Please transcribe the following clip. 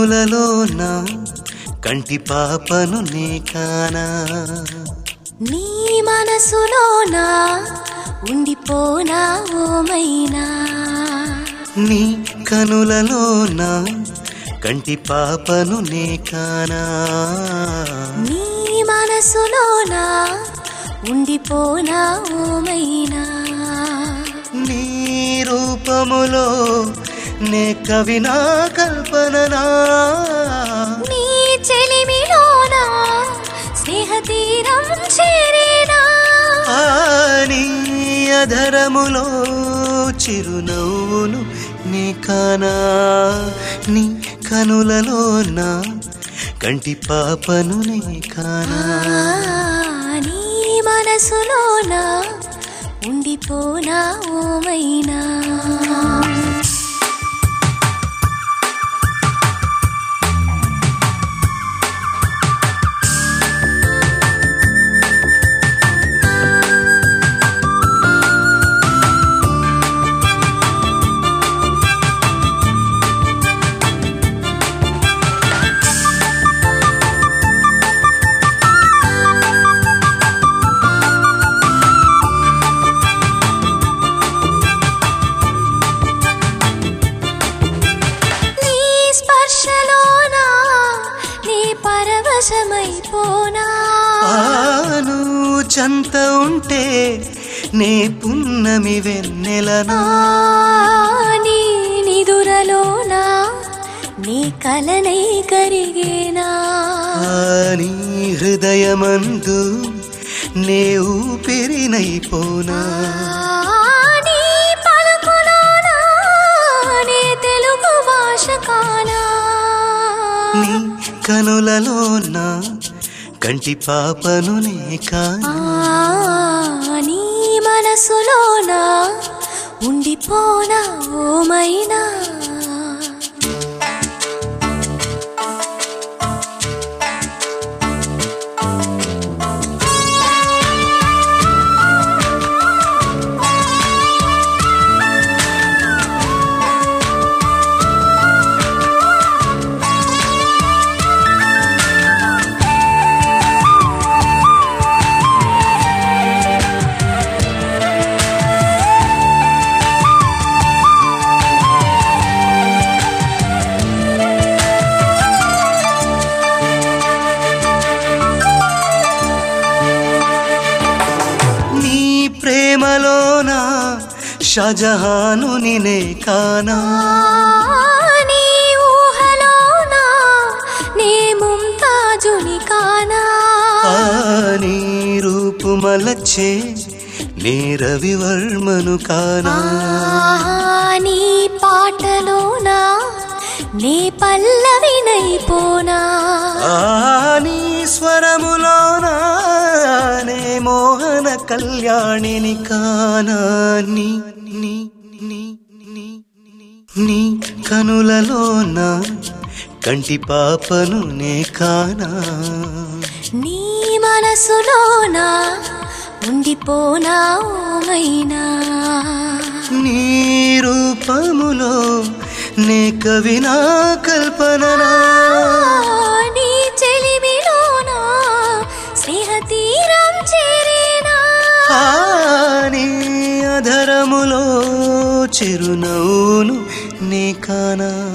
కనులలోన కంటి పాపను నే కానా నీ మనసులోనా ఉండిపోనా ఓమైనా నీ కనులలోన కంటి పాపను నే కానా నీ మనసులోనా ఉండిపోనా ఓమైనా నీ రూపములో నే కవినా కల్పననా నీ చెలిమిలోనా స్నేహ తీరం చేరేనా ఆ నీ అధరములో చిరునవ్వును నీ కానా నీ కనులలోన కంటి పాపను నే కానా ఆ, నీ మనసులోనా ఉండిపోనా ఓమైనా నీ స్పర్శలోనా నీ పరవశమైపోనా ఆను చంత ఉంటే నే పున్నమి వెన్నెలనా ఆ, నీ నిదురలోనా నీ కలనై కరిగేనా నీ హృదయమందు నే ఊపిరినైపోనా ఆ, నీ పలుకులోనా నీ తెలుగు భాష కానా నీ కనులలోన కంటి పాపను నే కానా ఆ, నీ మనసులోనా ఉండిపోనా ఓమైనా నీ ప్రేమలోన షజహాను నే కానా ఆ, నీ ఊహలోనా నీ ముంతాజుని కానా ఆ నీ రూపు మలచే నే రవివర్మను కానా ఆ, నీ పాటలోనా నీ పల్లవినైపోనా ఆ నీ స్వరములోన నే మోహన కళ్యాణిని కానా నీ నీ నీ నీ నీ కనులలోన కంటి పాపను నే కానా నీ మనసులోనా ఉండిపోనా ఓమైనా నీ రూపములో నే కవినా కల్పననా ఆ, నీ చెలిమిలోనా స్నేహ తీరం చేరేనా ఆ నీ అధరములో చిరునవ్వును నే కానా